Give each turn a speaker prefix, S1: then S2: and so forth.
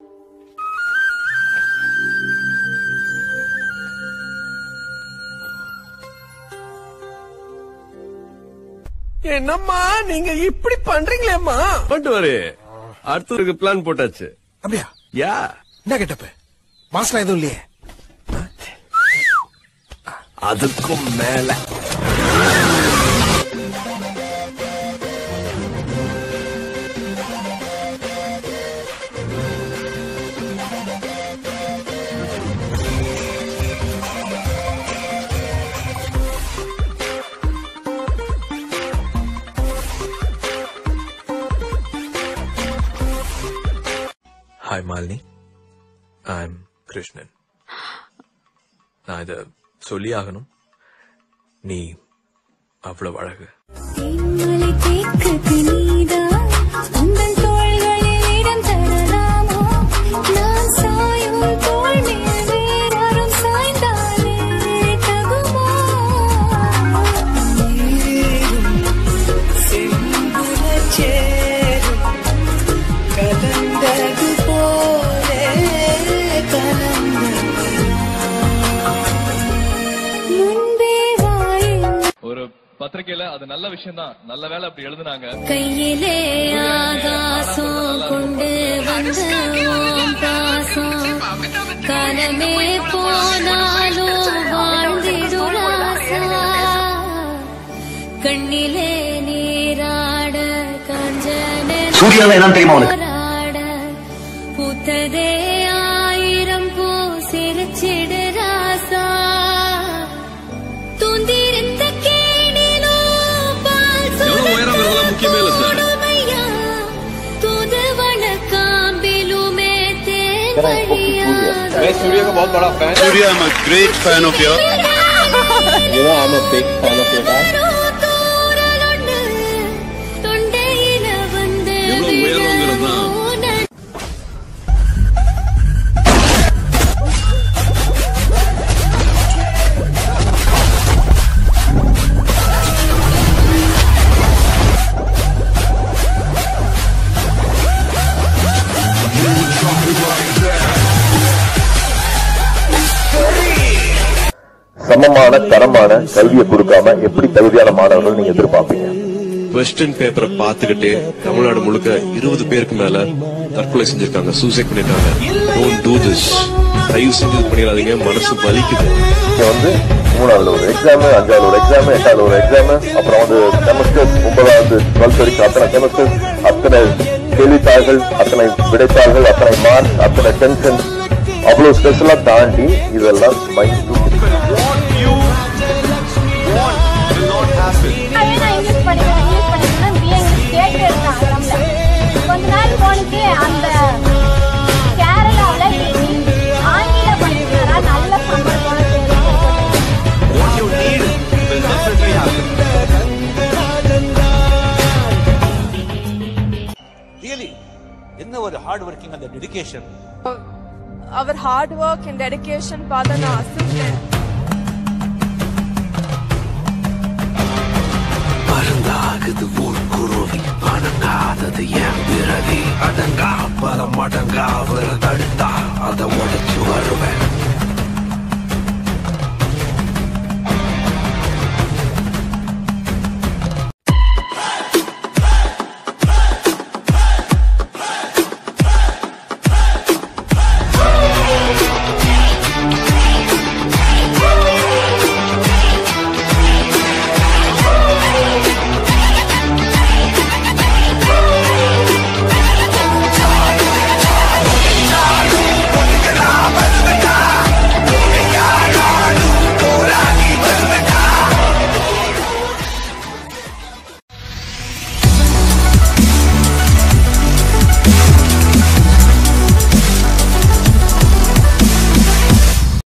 S1: என்னம்மா நீங்க இப்படி பண்றீங்களேம்மா
S2: பட்டு வரு அடுத்தவருக்கு பிளான் போட்டாச்சு
S1: அப்படியா
S2: யா
S1: என்ன கேட்டப்ப மாசம் எதுவும் இல்லையே
S2: அதுக்கும் மேல
S3: hi Malini I am Krishnan நான் இத சொல்லி ஆகணும் நீ அவ்வளவு அழகு
S4: தேன்மலை தேக்கு நீதா உங்கள் தோள்களில் இடம் தரலாமா நான் சாயும் தோள் மேல் வேறாரும் சாய்ந்தாலே தகுமா முன்பே வாயின்
S5: ஒரு பத்திரிக்கையில அது நல்ல விஷயம் தான் நல்ல வேலை அப்படி எழுதுனாங்க
S4: கையிலே ஆகாசம் கொண்டு வந்த உன் பாசம் காலமே போனாலும் வாழ்ந்திடும் ஆசா கண்ணிலே நீராட காஞ்சன
S6: சூர்யால என்ன தெரியுமா உனக்கு
S4: போராட பூத்ததே ஆயிரம் பூ சிரிச்சிடு ராசா தூந்திருந்த கேணிலோ பால்
S2: எவ்வளவு உயரம் இருக்கிறதெல்லாம் முக்கியமே இல்ல சார்.
S4: சுடுமையா தூதுவள காம்பிலுமே தேவழியா
S6: Surya, I'm a great fan of yours.
S4: You know, I'm a big fan of your dad. தொண்டையில வந்து
S2: எவ்வளவு உயரங்கிறது தான்.
S4: விழவும்
S7: சமமான தரமான கல்வியை கொடுக்காம எப்படி தகுதியான மாணவர்கள் நீங்க எதிர்பார்ப்பீங்க
S2: வெஸ்டர்ன் பேப்பரை பார்த்துக்கிட்டே தமிழ்நாடு முழுக்க இருபது பேருக்கு மேல தற்கொலை செஞ்சிருக்காங்க சூசைட் பண்ணிருக்காங்க டோன்ட் டூ திஸ் தயவு செஞ்சு இது பண்ணிடாதீங்க மனசு வலிக்குது
S7: இங்க வந்து மூணாவது ஒரு எக்ஸாம் அஞ்சாவது ஒரு எக்ஸாம் எட்டாவது ஒரு எக்ஸாம் அப்புறம் வந்து செமஸ்டர்ஸ் ஒன்பதாவது டுவெல்த் வரைக்கும் அத்தனை செமஸ்டர்ஸ் அத்தனை கேள்வித்தாள்கள் அத்தனை விடைத்தாள்கள் அத்தனை மார்க் அத்தனை டென்ஷன் அவ்வளவு ஸ்ட்ரெஸ் எல்லாம் தாண்டி இதெல்லாம் மைண்ட்
S8: நான் இங்கிலீஷ் படிக்கிறேன் இங்கிலீஷ் படிக்கிறேன் பிஏ இங்கிலீஷ் கேட்டு எடுத்தேன் அகரம்ல கொஞ்ச நாள் போனுக்கு அந்த கேரளாவில் ஆங்கில படிக்கிறா நல்ல சம்பளத்தோட சேர்ந்து
S9: ரியலி என்ன ஒரு ஹார்ட் ஒர்க்கிங் அந்த டெடிகேஷன்
S8: அவர் ஹார்ட் ஒர்க் அண்ட் டெடிகேஷன் பார்த்து நான் அசந்தேன்
S6: மருந்தாகுது ஊர்குருவி அடங்காதது என் பிறவி அடங்கா பல மடங்கா அவரை தடுத்தா அதை உடைச்சு வருவேன்